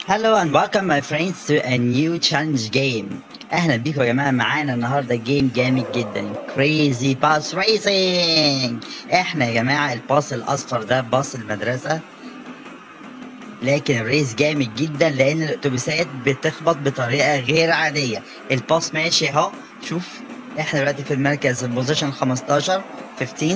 Hello and welcome my friends to a new challenge game اهلا بيكم يا جماعه معانا النهارده جيم جامد جدا كريزي باس ريسنج احنا يا جماعه الباص الاصفر ده باص المدرسه لكن الريس جامد جدا لان الاتوبيسات بتخبط بطريقه غير عاديه الباص ماشي اهو شوف احنا دلوقتي في المركز البوزيشن 15 15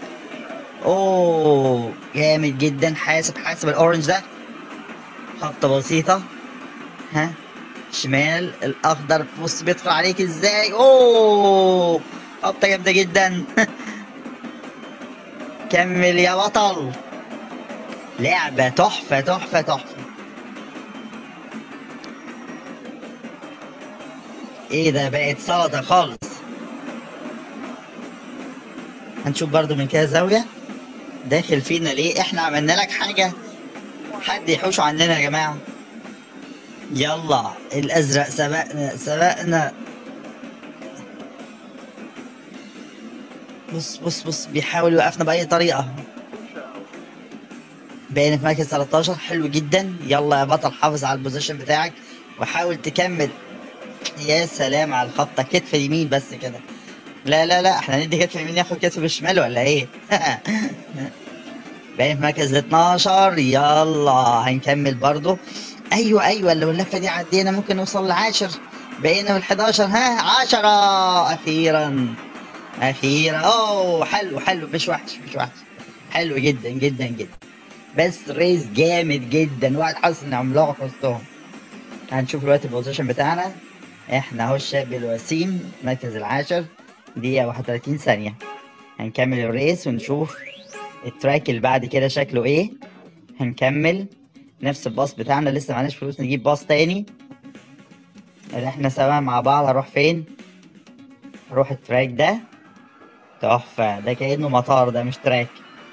اوه جامد جدا حاسب حاسب الاورنج ده خبطة بسيطة ها شمال الأخضر بص بيدخل عليك ازاي اوه خبطة جامدة جدا كمل يا بطل لعبة تحفة تحفة تحفة ايه ده بقت سلطة خالص هنشوف برضو من كده زاوية داخل فينا ليه احنا عملنا لك حاجة حد يحوش عننا يا جماعة يلا الأزرق سبقنا سبقنا بص بص بص بيحاول يوقفنا بأي طريقة بقينا في مركز 13 حلو جدا يلا يا بطل حافظ على البوزيشن بتاعك وحاول تكمل يا سلام على الخطة كتف اليمين بس كده لا لا لا احنا ندي كتف اليمين ياخد كتف بالشمال ولا ايه باين في مركز 12 يلا هنكمل برضو ايوه ايوه لو اللفه دي عدينا ممكن نوصل لعاشر بقينا في ال 11 ها 10 اخيرا اخيرا اوه حلو حلو مش وحش مش وحش حلو جدا جدا جدا بس ريس جامد جدا واحد حاسس ان عملاق في وسطهم هنشوف دلوقتي البوزيشن بتاعنا احنا اهو الشاب الوسيم مركز العاشر دقيقة 31 ثانية هنكمل الريس ونشوف التراك اللي بعد كده شكله ايه هنكمل نفس الباص بتاعنا لسه معناش فلوس نجيب باص تاني اللي احنا سوا مع بعض هنروح فين نروح التراك ده تحفة ده كأنه مطار ده مش تراك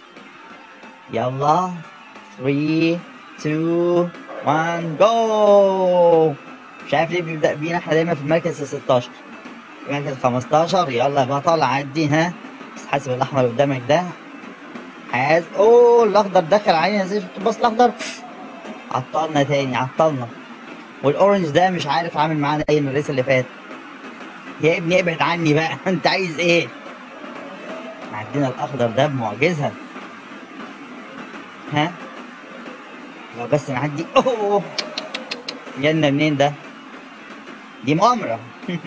يلا 3 2 1 جو مش عارف ليه بيبدأ بينا احنا دايما في المركز ال 16 المركز 15 يلا يا بطل عدي ها بس حاسب الاحمر قدامك ده حاز اوه الاخضر دخل علينا زي الباص الاخضر عطلنا تاني عطلنا والاورنج ده مش عارف عامل معانا ايه من الريس اللي فات يا ابني ابعد عني بقى انت عايز ايه عدينا الاخضر ده بمعجزه ها لو بس نعدي اوه جالنا منين ده دي مؤامره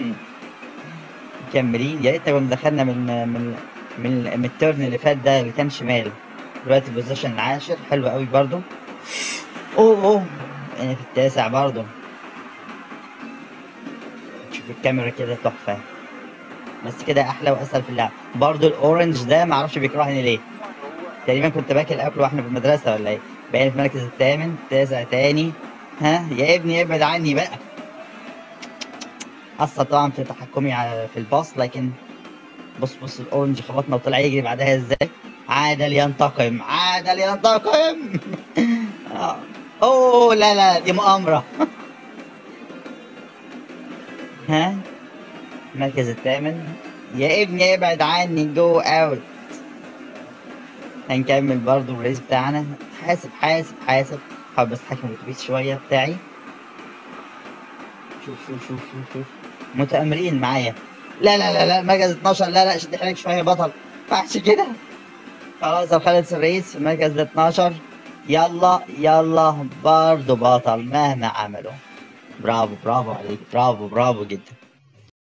مكملين يا ريت كنا دخلنا من من من من التيرن اللي فات ده اللي كان شمال دلوقتي البوزيشن العاشر حلو قوي برضو اوه اوه انا في التاسع برضو شوف الكاميرا كده تحفة بس كده احلى واسهل في اللعب برضو الاورنج ده معرفش بيكرهني ليه تقريبا كنت باكل اكل واحنا في المدرسة ولا ايه بقينا في المركز الثامن تاسع تاني ها يا ابني ابعد عني بقى حصل طبعا في تحكمي في الباص لكن بص بص الاورنج خبطنا وطلع يجري بعدها ازاي عادل ينتقم عادل ينتقم اوه لا لا دي مؤامرة ها المركز الثامن يا ابني ابعد عني جو اوت هنكمل برضو الريس بتاعنا حاسب حاسب حاسب حاول بس اتحكم الاتوبيس شوية بتاعي شوف شوف شوف شوف شوف متآمرين معايا لا لا لا لا مركز 12 لا لا شد حيلك شويه بطل ما كده خلاص خلص الرئيس في مركز 12 يلا يلا برضه بطل مهما عملوا برافو برافو عليك برافو برافو جدا